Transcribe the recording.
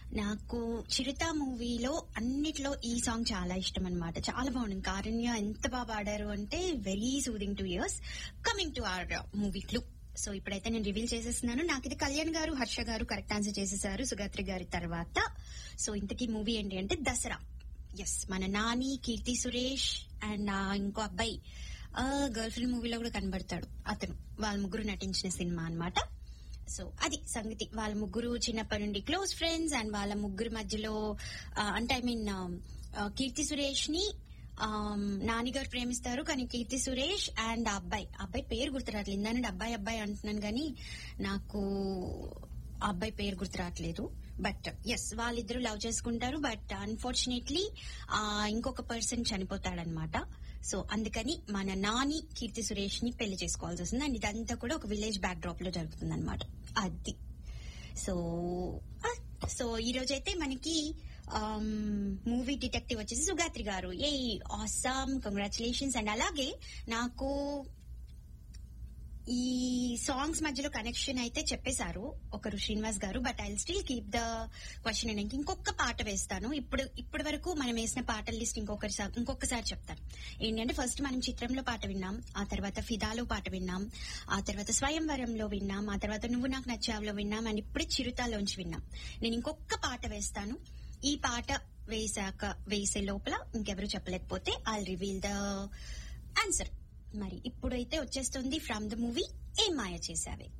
నాకు చిరుత మూవీలో అన్నిట్లో ఈ సాంగ్ చాలా ఇష్టం అనమాట చాలా బాగుంది కారుణ్య ఎంత బాగా పాడారు అంటే very soothing to ears coming to our movie clue so ఇప్పుడైతే నేను రివీల్ చేసేస్తున్నాను నాకు ఇది కళ్యాణ్ గారు హర్ష గారు కరెక్ట్ ఆన్సర్ చేసేసారు సుగాత్రి గారి తర్వాత సో ఇంతకీ మూవీ ఏంటి అంటే దసరా ఎస్ మన నాని కీర్తి సురేష్ అండ్ ఇంకో అబ్బాయి గర్ల్ ఫ్రెండ్ మూవీలో కూడా కనబడతాడు అతను వాళ్ళ ముగ్గురు నటించిన సినిమా అన్నమాట సో అది సంగతి వాళ్ళ ముగ్గురు చిన్నప్పటి నుండి క్లోజ్ ఫ్రెండ్స్ అండ్ వాళ్ళ ముగ్గురు మధ్యలో ఆ, అంటే ఐ మీన్ కీర్తి సురేష్ ని నానిగారు ప్రేమిస్తారు కానీ కీర్తి సురేష్ అండ్ ఆ అబ్బాయి ఆ అబ్బాయి పేరు గుర్తురాట్లేదు ఇందానండి అబ్బాయి అబ్బాయి అంటున్నాను కానీ నాకు ఆ అబ్బాయి పేరు గుర్తురాట్లేదు బట్ ఎస్ వాళ్ళిద్దరూ లవ్ చేసుకుంటారు బట్ అన్ఫార్చునేట్లీ ఇంకొక పర్సన్ చనిపోతాడనమాట సో అందుకని మన నాని కీర్తి సురేష్ ని పెళ్లి చేసుకోవాల్సి వస్తుంది అండ్ ఇదంతా కూడా ఒక విలేజ్ బ్యాక్ డ్రాప్ లో జరుగుతుంది అనమాట అది సో ఆ, సో ఈ రోజైతే మనకి మూవీ డిటెక్టివ్ వచ్చేసి సుగాత్రి గారు ఏ ఆసామ్ కంగ్రాచులేషన్స్ అండ్ అలాగే నాకు ఈ సాంగ్స్ మధ్యలో కనెక్షన్ అయితే చెప్పేశారు ఒకరు శ్రీనివాస్ గారు but I still keep the question and ఇంకొక పాట వేస్తాను ఇప్పుడు ఇప్పటి వరకు మనం వేసిన పాటల లిస్ట్ ఇంకొకరి ఇంకొకసారి చెప్తాను ఏంటంటే ఫస్ట్ మనం చిత్రంలో పాట విన్నాం ఆ తర్వాత ఫిదాలో పాట విన్నాం ఆ తర్వాత స్వయంవరంలో విన్నాం ఆ తర్వాత నువ్వు నాకు నచ్చావులో విన్నాం అండ్ ఇప్పుడే చిరుతాలోంచి విన్నాం నేను ఇంకొక పాట వేస్తాను ఈ పాట వేసాక వేసే లోపల ఇంకెవరు చెప్పలేకపోతే ఐ రివీల్ ద ఆన్సర్ మరి ఇప్పుడైతే వచ్చేస్తుంది ఫ్రమ్ ద మూవీ ఏం మాయ చేశావే